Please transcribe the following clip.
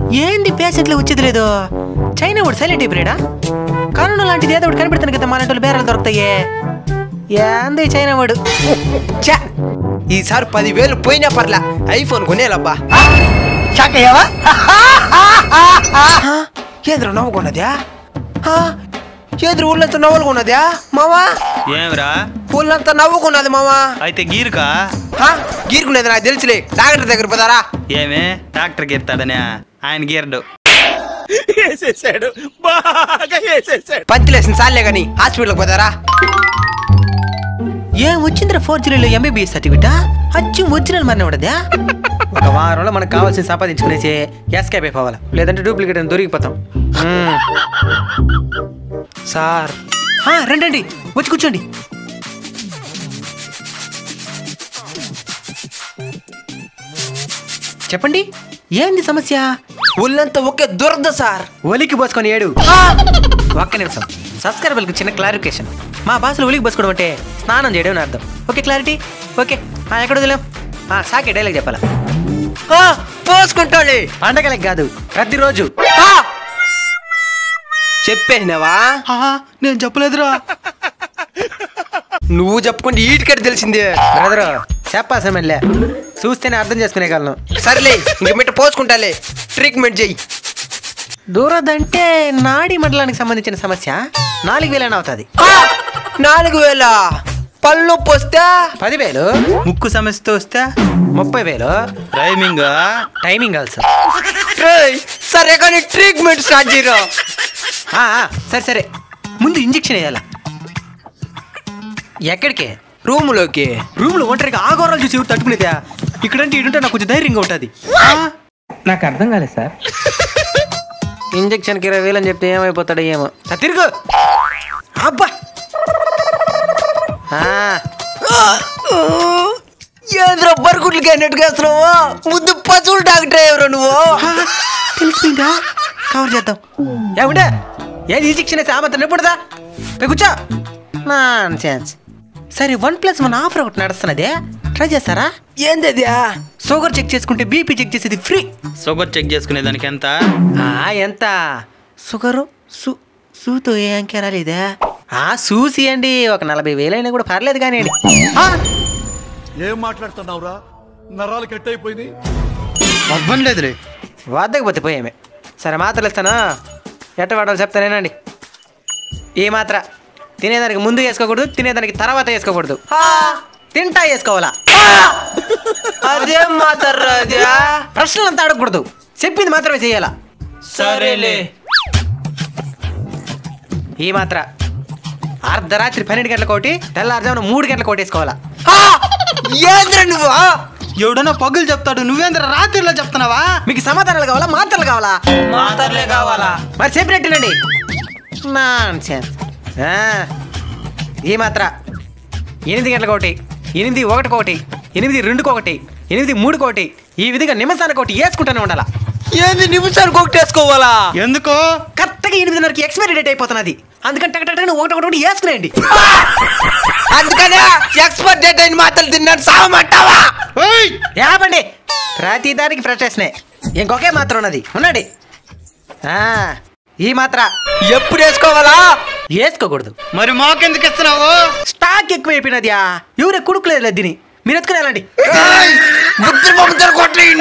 ఏంది పేషెంట్లు వచ్చేది లేదు చైనా వాడు సైలెంట్ అయిపోయాడా కరోనా లాంటిది ఏదో ఒకటి కనిపెడతాను కదా మన వాళ్ళు బేరాలు దొరుకుతాయి ఏంది చైనా వాడు ఛా! ఈసారి పదివేలు పోయినా పర్లా ఐఫోన్ కొనేలబ్బా షాక్ అయ్యావా ఎదురు నవ్వుకున్నదా ఎదురు ఊళ్ళంతా నవ్వులుకున్నదా మావా ఏమిరా ఊళ్ళంతా నవ్వుకున్నది మావా అయితే గీరుకా హా? గీరుకునేది నాకు తెలుసులే డాక్టర్ దగ్గర పోతారా ఏమే ట్రాక్టర్ గీరుతాడనే ఆయన గీరడు పంచులేసిన సార్లే కానీ హాస్పిటల్కి పోతారా ఏం వచ్చిందిరా ఫోర్ జీరోలో ఎంబీబీఎస్ సర్టిఫికేట్ అచ్చు ఒరిజినల్ మరణ ఉండదా ఒక వారంలో మనకు కావాల్సిన సంపాదించుకునేసి ఎస్కేప్ అయిపోవాలి లేదంటే డూప్లికేట్ అని దొరికిపోతాం మ్మ్. సార్ ఆ, రండి రండి వచ్చి కూర్చోండి చెప్పండి ఏంది సమస్య ఊళ్ళంతా ఒకే దురద సార్ ఒలికి పోసుకొని ఏడు ఒక్క నిమిషం సబ్స్క్రైబర్కి చిన్న క్లారిఫికేషన్ మా భాషలో ఒలికి పోసుకోవడం అంటే స్నానం చేయడం అని అర్థం ఓకే క్లారిటీ ఓకే ఆ, ఎక్కడ వదిలేం ఆ, సాకే డైలాగ్ చెప్పాలా ఆ, పోసుకుంటాలే పండగలకి కాదు ప్రతిరోజు ఆ! చెప్పేసినావా నేను చెప్పలేదురా నువ్వు చెప్పుకుంటే ఈటికట్ తెలిసిందే బ్రదరు చెప్పాల్సిన మళ్ళీ చూస్తేనే అర్థం చేసుకునేగలను సరేలే ఇంక మిట్ట పోసుకుంటాలే ట్రీట్మెంట్ చెయ్యి దూరదంటే నాడి మండలానికి సంబంధించిన సమస్య నాలుగు వేలైనా అవుతుంది ఆ! నాలుగు వేల పళ్ళు నొప్పి వస్తే పదివేలు ముక్కు సమస్యతో వస్తే ముప్పై వేలు రైమింగ్ టైమింగ్ ఆల్సో రేయ్, సరే కానీ ట్రీట్మెంట్ స్టార్ట్ చేయరా ఆ, ఆ, సరే సరే ముందు ఇంజెక్షన్ వేయాలా ఎక్కడికి రూములోకి రూమ్లో ఒంటరిగా ఆగోరాలు చూసి ఎవరు తట్టుకునేదా ఇక్కడంటే ఇటుంటే నాకు కొంచెం ధైర్యంగా ఉంటుంది నాకు అర్థం కాలేదు సార్ ఇంజెక్షన్కి ఇరవై వేలు అని చెప్తే ఏమైపోతాడో ఏమో ఆ, తిరుగు అబ్బా ఆ, ఏంద్రా బరుగుడ్లకి అన్నట్టుగా వేస్తున్నావా ముందు పశువులు డాక్టర్ ఎవరు నువ్వు ఆ, తెలిసిపోయిందా కవర్ చేద్దాం ఏమిటా ఏది ఇంజెక్షన్ వేసి ఆమె నిప్పుడుదా కూర్చో నాన్ ఛాన్స్ సరే వన్ ప్లస్ వన్ ఆఫర్ ఒకటి నడుస్తున్నదే ట్రై చేస్తారా ఏంది షుగర్ చెక్ చేసుకుంటే బీపీ చెక్ చేసేది ఫ్రీ షుగర్ చెక్ చేసుకునే దానికి ఎంత ఆ, ఎంత షుగరు సు సూతో ఏ అంకే రాలేదా ఆ చూసి అండి ఒక నలభై వేలైనా కూడా పర్లేదు కానీ ఏం మాట్లాడుతున్నావురా నరాలు కట్ అయిపోయినాయి అవ్వం లేదులే వద్దకపోతే పోయామే సరే మాత్రలు ఇస్తాను ఎట్ట వాడాలి చెప్తానేనండి ఈ మాత్ర తినేదానికి ముందు వేసుకోకూడదు తినేదానికి తర్వాత వేసుకోకూడదు తింటా వేసుకోవాలా అదేం మాట్లాడరా అదే ప్రశ్నలు అంతా అడగకూడదు చెప్పింది మాత్రమే చేయాలా సరేలే ఈ మాత్ర అర్ధరాత్రి పన్నెండు గంటల కోటి తెల్లారుజామున మూడు గంటల కోటి వేసుకోవాలా ఏంద్రా నువ్వు ఎవడన్నా పగులు చెప్తాడు నువ్వేంద్ర రాత్రిలో చెప్తున్నావా మీకు సమాధానాలు కావాలా మాత్రలు కావాలా మాత్రలే కావాలా మరి చెప్పినట్టేనండి నాన్ ఈ మాత్ర ఎనిమిది గంటలకు ఒకటి ఎనిమిది ఒకటికి ఒకటి ఎనిమిది రెండుకి ఒకటి ఎనిమిది మూడుకి ఒకటి ఈ విధంగా నిమిషానికి ఒకటి వేసుకుంటూనే ఉండాలా ఏంది నిమిషానికి ఒకటి వేసుకోవాలా ఎందుకో కరెక్ట్గా ఎనిమిదిన్నరకి ఎక్స్పైరీ డేట్ అయిపోతున్నది అందుకని టక్ టక్ టక్ ఒకటి ఒకటి ఒకటి వేసుకునేయండి అందుకనే ఎక్స్పర్ట్ డేట్ అయిన మాటలు తిన్నాను సావమంటావా యాపండి ప్రతి దానికి ఫ్రస్ట్రేషనే ఇంకొకే మాత్రం ఉన్నది ఉండండి ఆ, ఈ మాత్ర ఎప్పుడు వేసుకోవాలా వేసుకోకూడదు మరి మాకెందుకు ఇస్తున్నావు స్టాక్ ఎక్కువ అయిపోయినది ఎవరే కుడుకులేదు దీని మీరు ఎత్తుకుని వెళ్ళండి ముద్ర ముద్ర కొట్టి